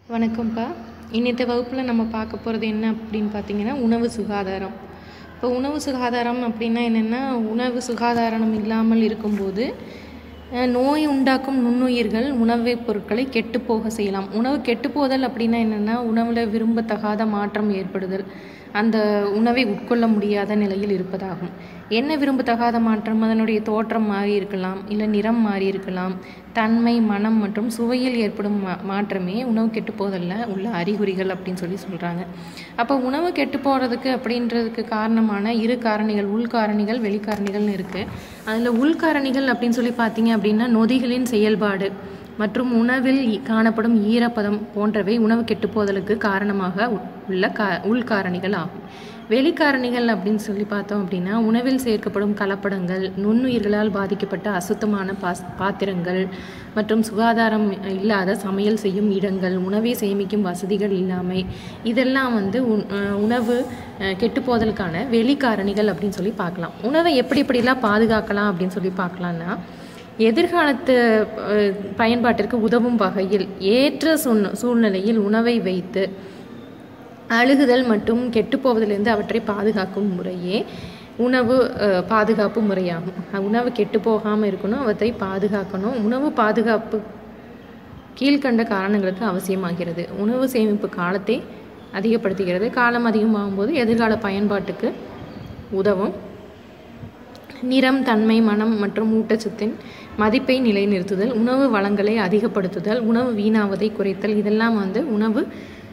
வணக்கம்ப்பா இன்னித்த வகுப்பில் நம்ம பார்க்க போகிறது என்ன அப்படின்னு பார்த்தீங்கன்னா உணவு சுகாதாரம் இப்போ உணவு சுகாதாரம் அப்படின்னா என்னென்னா உணவு சுகாதாரம் இல்லாமல் இருக்கும்போது அஹ், நோய் உண்டாக்கும் நுண்ணுயிர்கள் உணவுப் பொருட்களை கெட்டுப்போக செய்யலாம் உணவு கெட்டுப்போதல் அப்படின்னா என்னென்னா உணவில் விரும்பத்தகாத மாற்றம் ஏற்படுதல் அந்த உணவை உட்கொள்ள முடியாத நிலையில் இருப்பதாகும் என்ன விரும்பத்தகாத மாற்றம் அதனுடைய தோற்றம் மாறி இருக்கலாம் இல்லை நிறம் மாறி இருக்கலாம் தன்மை மனம் மற்றும் சுவையில் ஏற்படும் மா மாற்றமே உணவு கெட்டு போதல்ல உள்ள அறிகுறிகள் அப்படின்னு சொல்லி சொல்கிறாங்க அப்போ உணவு கெட்டு போகிறதுக்கு அப்படின்றதுக்கு காரணமான இரு காரணிகள் உள்காரணிகள் வெளிக்காரணிகள்னு இருக்குது அதில் உள்காரணிகள் அப்படின்னு சொல்லி பார்த்தீங்க அப்படின்னா நொதிகளின் செயல்பாடு மற்றும் உணவில் ஈ- காணப்படும் ஈரப்பதம் போன்றவை உணவு கெட்டுப்போதலுக்கு காரணமாக உ- உள்ள கா உள்காரணிகள் ஆகும் வெளிக்காரணிகள் அப்படின்னு சொல்லி பார்த்தோம் அப்படின்னா உணவில் சேர்க்கப்படும் கலப்படங்கள் நுண்ணுயிர்களால் பாதிக்கப்பட்ட அசுத்தமான பாஸ் பாத்திரங்கள் மற்றும் சுகாதாரம் இல்லாத சமையல் செய்யும் இடங்கள் உணவை சேமிக்கும் வசதிகள் இல்லாமை இதெல்லாம் வந்து உண்- அஹ் உணவு அஹ், கெட்டுப்போதலுக்கான வெளிக்காரணிகள் அப்படின்னு சொல்லி பார்க்கலாம் உணவை எப்படி எப்படிலாம் பாதுகாக்கலாம் அப்படின்னு சொல்லி பார்க்கலான்னா எதிர்காலத்து அஹ், பயன்பாட்டிற்கு உதவும் வகையில் ஏற்ற சூழ் சூழ்நிலையில் உணவை வைத்து அழுகுதல் மற்றும் கெட்டுப்போவதிலிருந்து அவற்றை பாதுகாக்கும் முறையே உணவு அஹ், பாதுகாப்பு முறையாகும் அஹ், உணவு கெட்டு போகாமல் இருக்கணும் அவற்றை பாதுகாக்கணும் உணவு பாதுகாப்பு கீழ்க்கண்ட காரணங்களுக்கு அவசியமாகிறது உணவு சேமிப்பு காலத்தை அதிகப்படுத்துகிறது காலம் அதிகமாகும் போது எதிர்கால பயன்பாட்டுக்கு உதவும் நிறம் தன்மை மனம் மற்றும் ஊட்டச்சத்தின் மதிப்பை நிலைநிறுத்துதல் உணவு வளங்களை அதிகப்படுத்துதல் உணவு வீணாவதை குறைத்தல் இதெல்லாம் வந்து உணவு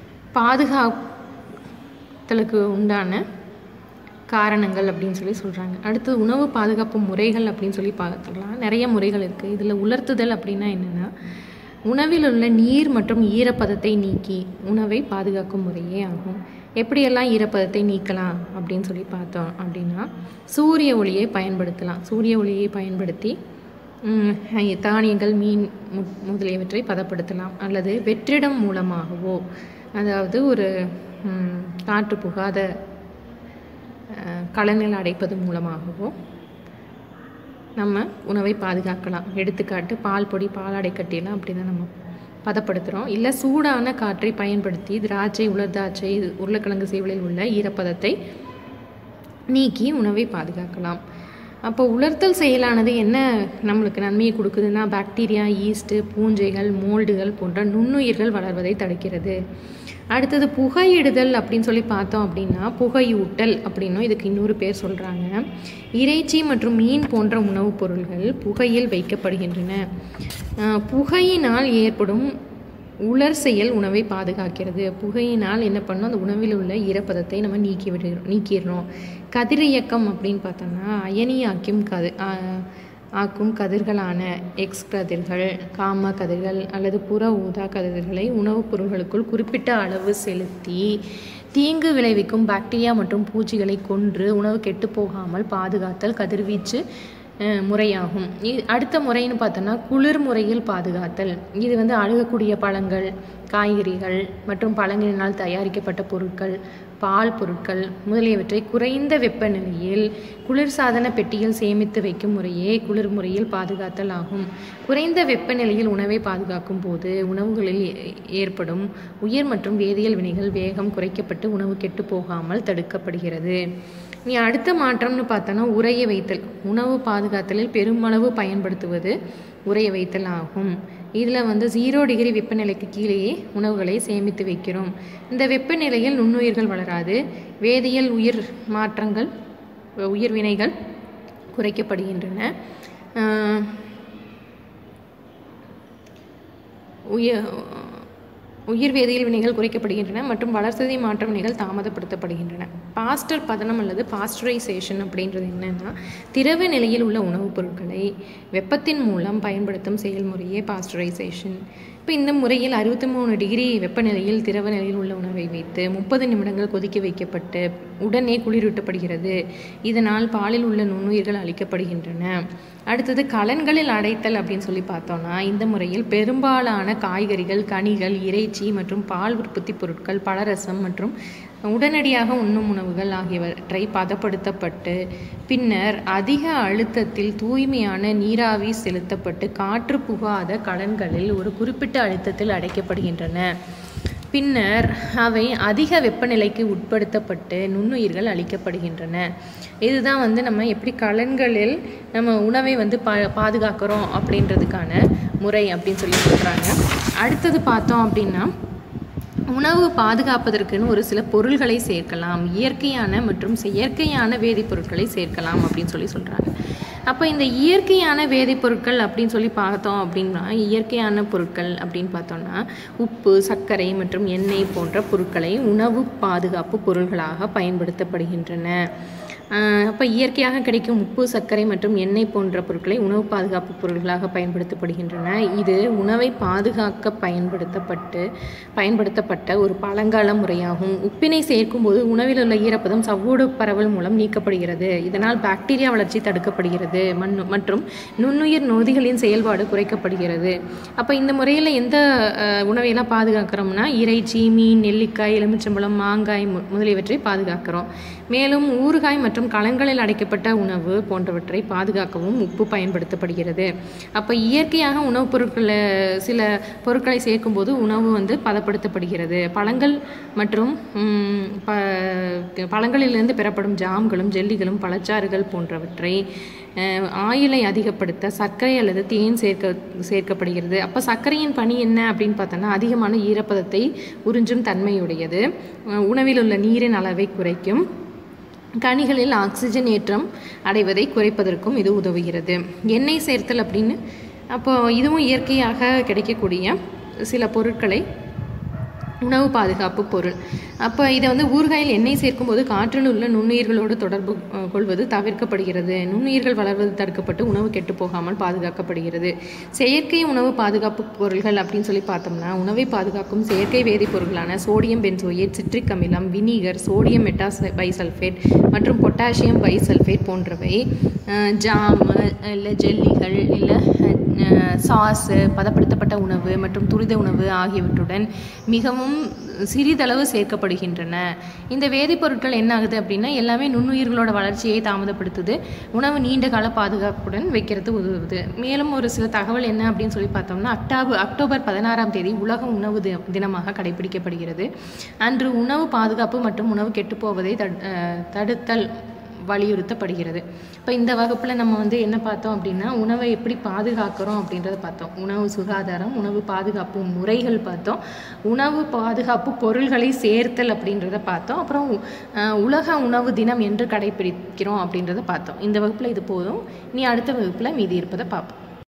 பாதுகாத்தலுக்கு உண்டான காரணங்கள் அப்படின்னு சொல்லி சொல்கிறாங்க அடுத்து உணவு பாதுகாப்பு முறைகள் அப்படின்னு சொல்லி பார்த்துக்கலாம் நிறைய முறைகள் இருக்குது இதில் உலர்த்துதல் அப்படின்னா என்னென்னா உணவில் உள்ள நீர் மற்றும் ஈரப்பதத்தை நீக்கி உணவை பாதுகாக்கும் முறையே ஆகும் எப்படியெல்லாம் ஈரப்பதத்தை நீக்கலாம் அப்படின்னு சொல்லி பார்த்தோம் அப்படின்னா சூரிய ஒளியை பயன்படுத்தலாம் சூரிய ஒளியை பயன்படுத்தி ம், தானியங்கள் மீன் மு- முதலியவற்றை பதப்படுத்தலாம் அல்லது வெற்றிடம் மூலமாகவோ அதாவது ஒரு ம், காற்று புகாத அஹ், கலனில் அடைப்பது மூலமாகவோ நம்ம உணவை பாதுகாக்கலாம் எடுத்துக்காட்டு பால் பொடி பாலாடை கட்டியெல்லாம் அப்படி தான் நம்ம பதப்படுத்துகிறோம் இல்லை சூடான காற்றை பயன்படுத்தி திராட்சை உலர் திராட்சை உருளைக்கிழங்கு சேவலில் உள்ள ஈரப்பதத்தை நீக்கி உணவை பாதுகாக்கலாம் அப்போ உலர்த்தல் செயலானது என்ன நம்மளுக்கு நன்மையை கொடுக்குதுன்னா பாக்டீரியா ஈஸ்ட்டு பூஞ்சைகள் மோல்டுகள் போன்ற நுண்ணுயிர்கள் வளர்வதை தடுக்கிறது அடுத்தது புகையிடுதல் அப்படின்னு சொல்லி பார்த்தோம் அப்படின்னா புகையூட்டல் அப்படின்னும் இதுக்கு இன்னொரு பேர் சொல்கிறாங்க இறைச்சி மற்றும் மீன் போன்ற உணவுப் பொருள்கள் புகையில் வைக்கப்படுகின்றன அஹ் புகையினால் ஏற்படும் உலர் செயல் உணவை பாதுகாக்கிறது புகையினால் என்ன பண்ணோம் அந்த உணவில் உள்ள ஈரப்பதத்தை நம்ம நீக்கி விடுறோம் நீக்கிடுறோம் கதிரியக்கம் அப்படின்னு பார்த்தோம்னா அயனியாக்கும் கது ஆ- ஆக்கும் கதிர்களான எக்ஸ் கதிர்கள் காம கதிர்கள் அல்லது புற ஊதா கதிர்களை உணவுப் பொருள்களுக்குள் குறிப்பிட்ட அளவு செலுத்தி தீங்கு விளைவிக்கும் பாக்டீரியா மற்றும் பூச்சிகளை கொன்று உணவு கெட்டு போகாமல் பாதுகாத்தல் கதிர்வீச்சு அஹ், முறையாகும் இ- அடுத்த முறைன்னு பார்த்தோன்னா குளிர் முறையில் பாதுகாத்தல் இது வந்து அழுகக்கூடிய பழங்கள் காய்கறிகள் மற்றும் பழங்களினால் தயாரிக்கப்பட்ட பொருட்கள் பால் பொருட்கள் முதலியவற்றை குறைந்த வெப்பநிலையில் குளிர்சாதன பெட்டியில் சேமித்து வைக்கும் முறையே குளிர் முறையில் பாதுகாத்தல் ஆகும் குறைந்த வெப்பநிலையில் உணவை பாதுகாக்கும் போது உணவுகளில் ஏ- ஏற்படும் உயிர் மற்றும் வேதியியல் வினைகள் வேகம் குறைக்கப்பட்டு உணவு கெட்டு போகாமல் தடுக்கப்படுகிறது நீ அடுத்த மாற்றம்னு பார்த்தோன்னா உறைய வைத்தல் உணவு பாதுகாத்தலில் பெருமளவு பயன்படுத்துவது உறைய வைத்தல் ஆகும் இதில் வந்து ஜீரோ டிகிரி வெப்பநிலைக்கு கீழேயே உணவுகளை சேமித்து வைக்கிறோம் இந்த வெப்பநிலையில் நுண்ணுயிர்கள் வளராது வேதியியல் உயிர் மாற்றங்கள் உயிர் வினைகள் குறைக்கப்படுகின்றன ஆஹ் உயிர் உயிர் வேதியியல் வினைகள் குறைக்கப்படுகின்றன மற்றும் வளர்சிதை மாற்ற வினைகள் தாமதப்படுத்தப்படுகின்றன பாஸ்டர் பதனம் அல்லது பாஸ்டரைசேஷன் அப்படின்றது என்னன்னா திரவ நிலையில் உள்ள உணவுப் பொருட்களை வெப்பத்தின் மூலம் பயன்படுத்தும் செயல்முறையே பாஸ்டரைசேஷன் இப்போ இந்த முறையில் அறுபத்தி மூணு டிகிரி வெப்பநிலையில் திரவ நிலையில் உள்ள உணவை வைத்து முப்பது நிமிடங்கள் கொதிக்க வைக்கப்பட்டு உடனே குளிரூட்டப்படுகிறது இதனால் பாலில் உள்ள நுண்ணுயிர்கள் அழிக்கப்படுகின்றன அடுத்தது கலன்களில் அடைத்தல் அப்படின்னு சொல்லி பார்த்தோம்னா இந்த முறையில் பெரும்பாலான காய்கறிகள் கனிகள் இறைச்சி மற்றும் பால் உற்பத்தி பொருட்கள் பழரசம் மற்றும் உடனடியாக உண்ணும் உணவுகள் ஆகியவற்றை பதப்படுத்தப்பட்டு பின்னர் அதிக அழுத்தத்தில் தூய்மையான நீராவி செலுத்தப்பட்டு காற்று புகாத கலன்களில் ஒரு குறிப்பிட்ட அழுத்தத்தில் அடைக்கப்படுகின்றன பின்னர் அவை அதிக வெப்பநிலைக்கு உட்படுத்தப்பட்டு நுண்ணுயிர்கள் அழிக்கப்படுகின்றன இதுதான் வந்து நம்ம எப்படி கலன்களில் நம்ம உணவை வந்து பா பாதுகாக்கிறோம் அப்படின்றதுக்கான முறை அப்படின்னு சொல்லி சொல்கிறாங்க அடுத்தது பார்த்தோம் அப்படின்னா உணவு பாதுகாப்பதற்குன்னு ஒரு சில பொருள்களை சேர்க்கலாம் இயற்கையான மற்றும் செயற்கையான வேதிப்பொருட்களை சேர்க்கலாம் அப்படின்னு சொல்லி சொல்கிறாங்க அப்போ இந்த இயற்கையான வேதிப்பொருட்கள் அப்படின்னு சொல்லி பார்த்தோம் அப்படின்னா இயற்கையான பொருட்கள் அப்படின்னு பார்த்தோம்னா உப்பு சர்க்கரை மற்றும் எண்ணெய் போன்ற பொருட்களை உணவு பாதுகாப்பு பொருள்களாக பயன்படுத்தப்படுகின்றன அப்போ இயற்கையாக கிடைக்கும் உப்பு சர்க்கரை மற்றும் எண்ணெய் போன்ற பொருட்களை உணவு பாதுகாப்பு பொருள்களாக பயன்படுத்தப்படுகின்றன இது உணவை பாதுகாக்க பயன்படுத்தப்பட்டு பயன்படுத்தப்பட்ட ஒரு பழங்கால முறையாகும் உப்பினை சேர்க்கும் போது உணவில் உள்ள ஈரப்பதம் சவ்வூடு பரவல் மூலம் நீக்கப்படுகிறது இதனால் பாக்டீரியா வளர்ச்சி தடுக்கப்படுகிறது மண் மற்றும் நுண்ணுயிர் நொதிகளின் செயல்பாடு குறைக்கப்படுகிறது அப்போ இந்த முறையில் எந்த அஹ், உணவையெல்லாம் பாதுகாக்கிறோம்னா இறைச்சி மீன் நெல்லிக்காய் எலுமிச்சம்பழம் மாங்காய் மு- முதலியவற்றை பாதுகாக்கிறோம் மேலும் ஊறுகாய் மற்றும் களங்களில் அடைக்கப்பட்ட உணவு போன்றவற்றை பாதுகாக்கவும் உப்பு பயன்படுத்தப்படுகிறது அப்போ இயற்கையாக உணவுப் பொருட்களை சில பொருட்களை சேர்க்கும்போது உணவு வந்து பதப்படுத்தப்படுகிறது பழங்கள் மற்றும் ம், ப பழங்களிலிருந்து பெறப்படும் ஜாம்களும் ஜெல்லிகளும் பழச்சாறுகள் போன்றவற்றை அஹ், ஆயுளை அதிகப்படுத்த சர்க்கரை அல்லது தேன் சேர்க்க சேர்க்கப்படுகிறது அப்போ சர்க்கரையின் பணி என்ன அப்படின்னு பார்த்தோன்னா அதிகமான ஈரப்பதத்தை உறிஞ்சும் தன்மையுடையது அஹ், உணவில் உள்ள நீரின் அளவை குறைக்கும் கனிகளில் ஆக்சிஜன் ஏற்றம் அடைவதை குறைப்பதற்கும் இது உதவுகிறது எண்ணெய் சேர்த்தல் அப்படின்னு அப்போ இதுவும் இயற்கையாக கிடைக்கக்கூடிய சில பொருட்களை உணவு பாதுகாப்பு பொருள் அப்போ இதை வந்து ஊறுகாயில் எண்ணெய் சேர்க்கும்போது காற்றில் உள்ள நுண்ணுயிர்களோடு தொடர்பு அஹ், கொள்வது தவிர்க்கப்படுகிறது நுண்ணுயிர்கள் வளர்வது தடுக்கப்பட்டு உணவு கெட்டு போகாமல் பாதுகாக்கப்படுகிறது செயற்கை உணவு பாதுகாப்பு பொருள்கள் அப்படின்னு சொல்லி பார்த்தோம்னா உணவை பாதுகாக்கும் செயற்கை வேதிப்பொருட்களான சோடியம் பென்சோயேட் சிட்ரிக் அமிலம் வினிகர் சோடியம் மெட்டாஸ் பைசல்ஃபேட் மற்றும் பொட்டாசியம் பைசல்ஃபேட் போன்றவை அஹ், ஜாம் இல்லை ஜெல்லிகள் இல்லை சாஸு பதப்படுத்தப்பட்ட உணவு மற்றும் துரித உணவு ஆகியவற்றுடன் மிகவும் சிறிதளவு சேர்க்கப்படுகின்றன இந்த வேதிப்பொருட்கள் என்ன ஆகுது அப்படின்னா எல்லாமே நுண்ணுயிர்களோட வளர்ச்சியை தாமதப்படுத்துது உணவு நீண்ட கால பாதுகாப்புடன் வைக்கிறது உதவுது மேலும் ஒரு சில தகவல் என்ன அப்படின்னு சொல்லி பார்த்தோம்னா அக்டாபு அக்டோபர் பதினாறாம் தேதி உலக உணவு தி- தினமாக கடைபிடிக்கப்படுகிறது அன்று உணவு பாதுகாப்பு மற்றும் உணவு கெட்டுப்போவதை தடு- அஹ் தடுத்தல் வலியுறுத்தப்படுகிறது இப்போ இந்த வகுப்பில் நம்ம வந்து என்ன பார்த்தோம் அப்படின்னா உணவை எப்படி பாதுகாக்கிறோம் அப்படின்றத பார்த்தோம் உணவு சுகாதாரம் உணவு பாதுகாப்பு முறைகள் பார்த்தோம் உணவு பாதுகாப்பு பொருள்களை சேர்த்தல் அப்படின்றத பார்த்தோம் அப்புறம் அஹ், உலக உணவு தினம் என்று கடைபிடிக்கிறோம் அப்படின்றத பார்த்தோம் இந்த வகுப்பில் இது போதும் இனி அடுத்த வகுப்பில் மீதி இருப்பதை பார்ப்போம்